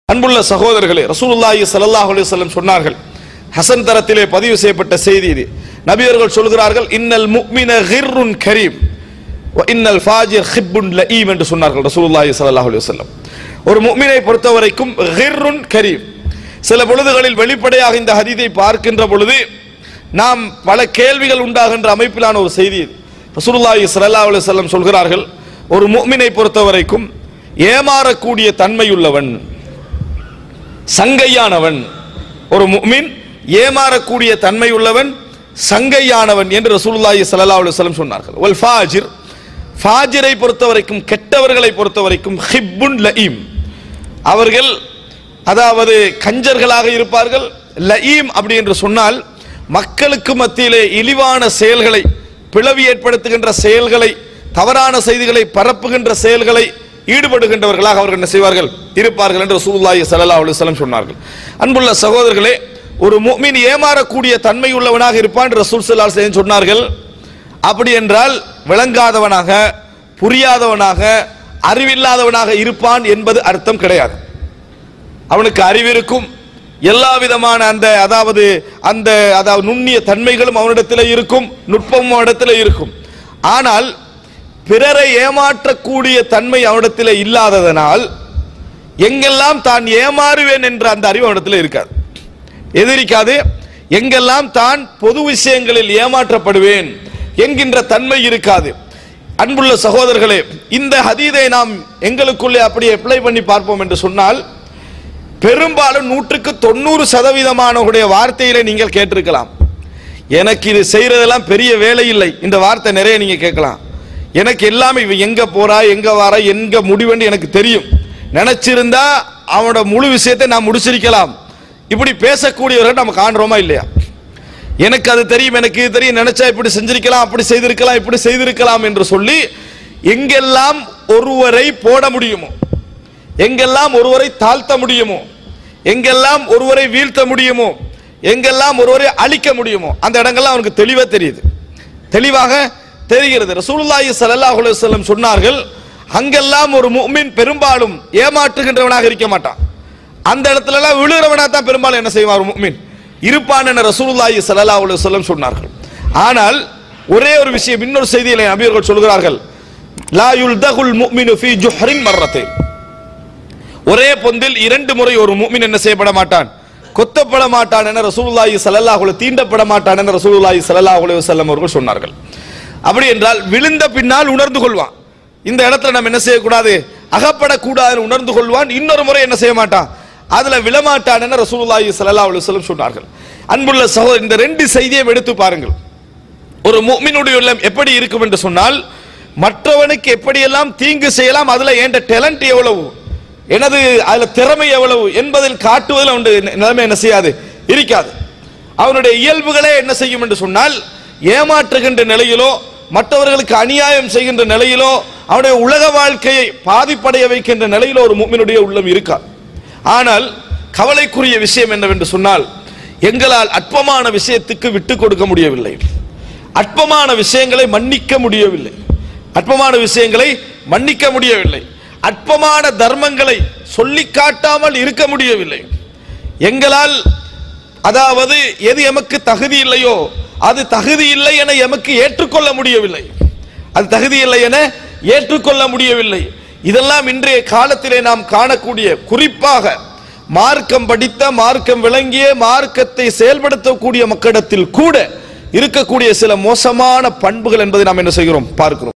அன்புள்ள சகோதரர்களே ரசூலுல்லாஹி ஸல்லல்லாஹு அலைஹி வஸல்லம் சொன்னார்கள் ஹசன் தரத்திலே பதிவு செய்யப்பட்ட செய்தி இது நபியர்கள் சொல்கிறார்கள் இன்னல் முஃமின கிர்ருன் கரீம் வ இன்னல் ஃபாஜிர் ஹிப்புன் லஈம் என்று சொன்னார்கள் ரசூலுல்லாஹி ஸல்லல்லாஹு அலைஹி வஸல்லம் ஒரு முஃமினை பொறுத்தவரைக்கும் கிர்ருன் கரீம் சில பொழுதுகளில் வெளிப்படையாக இந்த ஹதீதை பார்க்கின்ற பொழுது நாம் பல கேள்விகள் உண்டாகின்ற அமைப்பிலான ஒரு செய்தி இது ரசூலுல்லாஹி ஸல்லல்லாஹு அலைஹி வஸல்லம் சொல்கிறார்கள் ஒரு முஃமினை பொறுத்தவரைக்கும் ஏமாறக்கூடிய தன்மையுள்ளவன் சங்கையானவன் ஒரு முஃமின் ஏமாறக்கூடிய தன்மை உள்ளவன் சங்கையானவன் என்று ரசூலுல்லாஹி ஸல்லல்லாஹு அலைஹி வஸல்லம் சொன்னார்கள் வல் ஃபாஜிர் ஃபாஜிரை பொறுத்தவரைக்கும் கெட்டவர்களை பொறுத்தவரைக்கும் ஹிப்புன் லஈம் அவர்கள் அதாவது கஞ்சர்களாக இருப்பார்கள் லஈம் அப்படி என்று சொன்னால் மக்களுக்கு மத்தியிலே இழிவான செயல்களை பிளவி ஏற்படுத்துகின்ற செயல்களை தவறான செய்திகளை பரப்புகின்ற செயல்களை ஈடுபடுகின்றவர்களாக அவர்கள் என்ன செய்வார்கள் இருப்பார்கள் என்று ரசூலுல்லாஹி ஸல்லல்லாஹு அலைஹி வஸல்லம் சொன்னார்கள் அன்புள்ள சகோதரர்களே ஒரு முஃமின் ஏமாறக்கூடிய தன்மை உள்ளவனாக இருப்பான் என்று ரசூல் ஸல்லல்லாஹு அலைஹி வஸல்லம் சொன்னார்கள் அப்படி என்றால் விளங்காதவனாக புரியாதவனாக அறிவில்லாதவனாக இருப்பான் என்பது அர்த்தம் கிடையாது அவனுக்கு அறிவு இருக்கும் எல்லா விதமான அந்த அதாவது அந்த அதாவது நுண்ணிய தன்மைகளும் அவனிடத்தில் இருக்கும் நுட்பமும் அவனிடத்தில் இருக்கும் ஆனால் பிறரை ஏமாற்றக்கூடிய தன்மை அவனிடத்தில் இல்லாததனால் எங்கெல்லாம் தான் ஏமாறுவேன் என்ற அந்த அறிவு அவனிடத்தில் இருக்காது எதிரிக்காது எங்கெல்லாம் தான் பொது விஷயங்களில் ஏமாற்றப்படுவேன் என்கின்ற தன்மை இருக்காது அன்புள்ள சகோதரர்களே இந்த ஹதீதை நாம் எங்களுக்குள்ளே அப்படியே அப்ளை பண்ணி பார்ப்போம் என்று சொன்னால் பெரும்பாலும் நூற்றுக்கு தொண்ணூறு சதவீதமானவருடைய வார்த்தையில நீங்கள் கேட்டிருக்கலாம் எனக்கு இது செய்யறதெல்லாம் பெரிய வேலை இல்லை இந்த வார்த்தை நிறைய நீங்க கேட்கலாம் எனக்கு எல்லாமே இவன் எங்க போறா எங்க வாரா எங்க முடிவுன்னு எனக்கு தெரியும் நினைச்சிருந்தா அவனோட முழு விஷயத்தை நான் முடிச்சிருக்கலாம் இப்படி பேசக்கூடியவர்கள் நம்ம காண்றோமா இல்லையா எனக்கு அது தெரியும் எனக்கு இது தெரியும் நினைச்சா இப்படி செஞ்சிருக்கலாம் அப்படி செய்திருக்கலாம் இப்படி செய்திருக்கலாம் என்று சொல்லி எங்கெல்லாம் ஒருவரை போட முடியுமோ எங்கெல்லாம் ஒருவரை தாழ்த்த முடியுமோ எங்கெல்லாம் ஒருவரை வீழ்த்த முடியுமோ எங்கெல்லாம் ஒருவரை அழிக்க முடியுமோ அந்த இடங்கள்லாம் அவனுக்கு தெளிவா தெரியுது தெளிவாக தெரிகிறது ரசூலுல்லாஹி ஸல்லல்லாஹு அலைஹி வஸல்லம் சொன்னார்கள் அங்கெல்லாம் ஒரு முஃமின் பெரும்பாலும் ஏமாற்றுகின்றவனாக இருக்க மாட்டான் அந்த இடத்துல எல்லாம் விழுகிறவனா தான் பெரும்பாலும் என்ன செய்வான் ஒரு முஃமின் இருப்பான் என ரசூலுல்லாஹி ஸல்லல்லாஹு அலைஹி வஸல்லம் சொன்னார்கள் ஆனால் ஒரே ஒரு விஷயம் இன்னொரு செய்தியிலே நபியர்கள் சொல்கிறார்கள் லா யுல்தகுல் முஃமினு ஃபீ ஜுஹ்ரின் மர்ரத்தைன் ஒரே பொந்தில் இரண்டு முறை ஒரு முஃமின் என்ன செய்யப்பட மாட்டான் கொத்தப்பட மாட்டான் என ரசூலுல்லாஹி ஸல்லல்லாஹு அலைஹி தீண்டப்பட மாட்டான் என ரசூலுல்லாஹி ஸல்லல்லாஹு அலைஹி வஸல்லம் அவர்கள் சொன்னார்கள் அப்படி என்றால் விழுந்த பின்னால் உணர்ந்து கொள்வான் இந்த இடத்துல நம்ம என்ன செய்யக்கூடாது அகப்படக்கூடாது உணர்ந்து கொள்வான் இன்னொரு முறை என்ன செய்ய மாட்டான் அதுல விழமாட்டான் என ரசூலுல்லாஹி ஸல்லல்லாஹு அலைஹி வஸல்லம் சொன்னார்கள் அன்புள்ள சகோதரர் இந்த ரெண்டு செய்தியையும் எடுத்து பாருங்கள் ஒரு முஃமினுடைய உள்ளம் எப்படி இருக்கும் என்று சொன்னால் மற்றவனுக்கு எப்படியெல்லாம் தீங்கு செய்யலாம் அதுல ஏண்ட டேலண்ட் எவ்வளவு எனது அதுல திறமை எவ்வளவு என்பதில் காட்டுவதில் அவனுடைய நிலைமை என்ன செய்யாது இருக்காது அவனுடைய இயல்புகளே என்ன செய்யும் என்று சொன்னால் ஏமாற்றுகின்ற நிலையிலோ மற்றவர்களுக்கு அநியாயம் செய்கின்ற நிலையிலோ அவனுடைய உலக வாழ்க்கையை பாதிப்படைய வைக்கின்ற நிலையிலோ ஒரு மும்மினுடைய உள்ளம் இருக்கா ஆனால் கவலைக்குரிய விஷயம் என்னவென்று சொன்னால் எங்களால் அற்பமான விஷயத்துக்கு விட்டு கொடுக்க முடியவில்லை அற்பமான விஷயங்களை மன்னிக்க முடியவில்லை அற்பமான விஷயங்களை மன்னிக்க முடியவில்லை அற்பமான தர்மங்களை சொல்லி காட்டாமல் இருக்க முடியவில்லை எங்களால் அதாவது எது எமக்கு தகுதி இல்லையோ அது தகுதி இல்லை என எமக்கு ஏற்றுக்கொள்ள முடியவில்லை அது தகுதி இல்லை என ஏற்றுக்கொள்ள முடியவில்லை இதெல்லாம் இன்றைய காலத்திலே நாம் காணக்கூடிய குறிப்பாக மார்க்கம் படித்த மார்க்கம் விளங்கிய மார்க்கத்தை செயல்படுத்தக்கூடிய மக்களிடத்தில் கூட இருக்கக்கூடிய சில மோசமான பண்புகள் என்பதை நாம் என்ன செய்கிறோம் பார்க்கிறோம்